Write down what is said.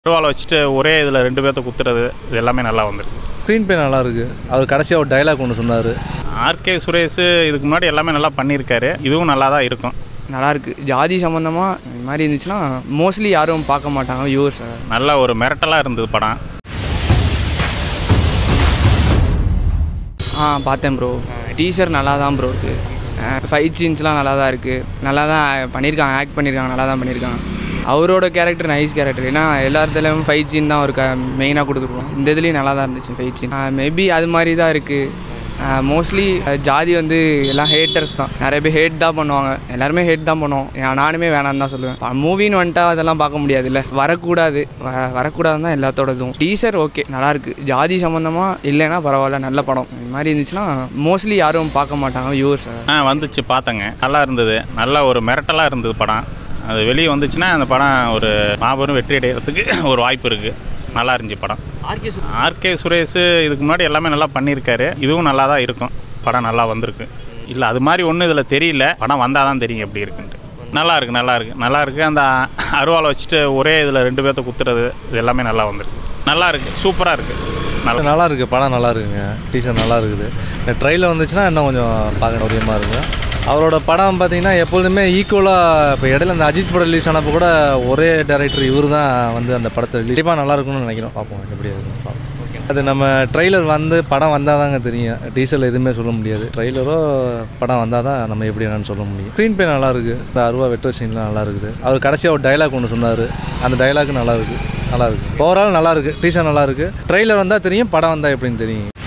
அருவாளை வச்சுட்டு ஒரே இதில் ரெண்டு பேர்த்த குத்துறது இது எல்லாமே நல்லா வந்திருக்கு ஸ்க்ரீன் பிளே நல்லா இருக்கு அவர் கடைசியாக ஒரு டைலாக் ஒன்று சொன்னார் ஆர்கே சுரேஷ் இதுக்கு முன்னாடி எல்லாமே நல்லா பண்ணியிருக்காரு இதுவும் நல்லா தான் இருக்கும் நல்லா இருக்கு ஜாதி சம்மந்தமாக இந்த மாதிரி இருந்துச்சுன்னா மோஸ்ட்லி யாரும் பார்க்க மாட்டாங்க வியூவர்ஸ் நல்ல ஒரு மிரட்டலாக இருந்தது படம் ஆ பார்த்தேன் ப்ரோ டீசர் நல்லா தான் ப்ரோ இருக்குது ஃபைட் சீன்ஸ்லாம் நல்லா தான் இருக்குது நல்லா தான் பண்ணியிருக்காங்க ஆக்ட் பண்ணியிருக்காங்க நல்லா தான் பண்ணியிருக்காங்க அவரோட கேரக்டர் நைஸ் கேரக்டர் ஏன்னா எல்லா இடத்துலையும் ஃபைட் சீன் தான் ஒரு க மெயினாக கொடுத்துருவோம் இந்த இதுலேயும் நல்லா தான் இருந்துச்சு ஃபைட் சீன் மேபி அது மாதிரி தான் இருக்குது மோஸ்ட்லி ஜாதி வந்து எல்லாம் ஹேட்டர்ஸ் தான் நிறைய பேர் ஹேட் தான் பண்ணுவாங்க எல்லாருமே ஹேட் தான் பண்ணுவோம் ஏன் நானுமே வேணாம்னு தான் சொல்லுவேன் மூவின்னு வந்துட்டா அதெல்லாம் பார்க்க முடியாதுல்ல வரக்கூடாது வ வரக்கூடாதுன்னு தான் எல்லாத்தோட இதுவும் டீசர் ஓகே நல்லாயிருக்கு ஜாதி சம்மந்தமாக இல்லைன்னா பரவாயில்ல நல்ல படம் இந்த மாதிரி இருந்துச்சுன்னா மோஸ்ட்லி யாரும் பார்க்க மாட்டாங்க வியூவர்ஸ் ஆ வந்துச்சு பார்த்தேங்க நல்லா இருந்தது நல்ல ஒரு மிரட்டலாக இருந்தது படம் அது வெளியே வந்துச்சுன்னா அந்த படம் ஒரு மாபெரும் வெற்றி அடைகிறதுக்கு ஒரு வாய்ப்பு இருக்குது நல்லா இருந்துச்சு படம் ஆர்கே சுரேஷ் இதுக்கு முன்னாடி எல்லாமே நல்லா பண்ணியிருக்காரு இதுவும் நல்லா தான் இருக்கும் படம் நல்லா வந்திருக்கு இல்லை அது மாதிரி ஒன்றும் இதில் தெரியல படம் வந்தால் தான் தெரியும் எப்படி இருக்குன்ட்டு நல்லா இருக்கு நல்லா இருக்கு நல்லா இருக்கு அந்த அருவாளை வச்சுட்டு ஒரே இதில் ரெண்டு பேர்த்த குத்துறது இது எல்லாமே நல்லா வந்திருக்கு நல்லா இருக்கு சூப்பராக இருக்கு நல்லா நல்லா இருக்கு படம் நல்லா இருக்குங்க டீசர் நல்லா இருக்குது இந்த ட்ரெயிலர் வந்துச்சுன்னா இன்னும் கொஞ்சம் பார்க்க சௌரியமாக இருக்கும் அவரோட படம் பார்த்தீங்கன்னா எப்பொழுதுமே ஈக்குவலாக இப்போ இடையில இந்த அஜித் படம் ரிலீஸ் ஆனப்போ கூட ஒரே டேரக்டர் இவர் தான் வந்து அந்த படத்தை கண்டிப்பாக நல்லா இருக்கும்னு நினைக்கிறோம் பார்ப்போம் எப்படி இருக்குன்னு பார்ப்போம் அது நம்ம ட்ரெய்லர் வந்து படம் வந்தால் தாங்க தெரியும் டீசரில் எதுவுமே சொல்ல முடியாது ட்ரெய்லரோ படம் வந்தால் தான் நம்ம எப்படி என்னன்னு சொல்ல முடியும் ஸ்க்ரீன் பிளே நல்லா இருக்குது இந்த அருவா வெட்டுற சீன்லாம் நல்லா இருக்குது அவர் கடைசியாக ஒரு டைலாக் ஒன்று சொன்னார் அந்த டைலாக் நல்லா இருக்குது நல்லா இருக்குது ஓவரால் நல்லா இருக்குது டீசர் நல்லா இருக்குது ட்ரெய்லர் வந்தால் தெரியும் படம் வந்தால் எப்படின்னு தெரியும்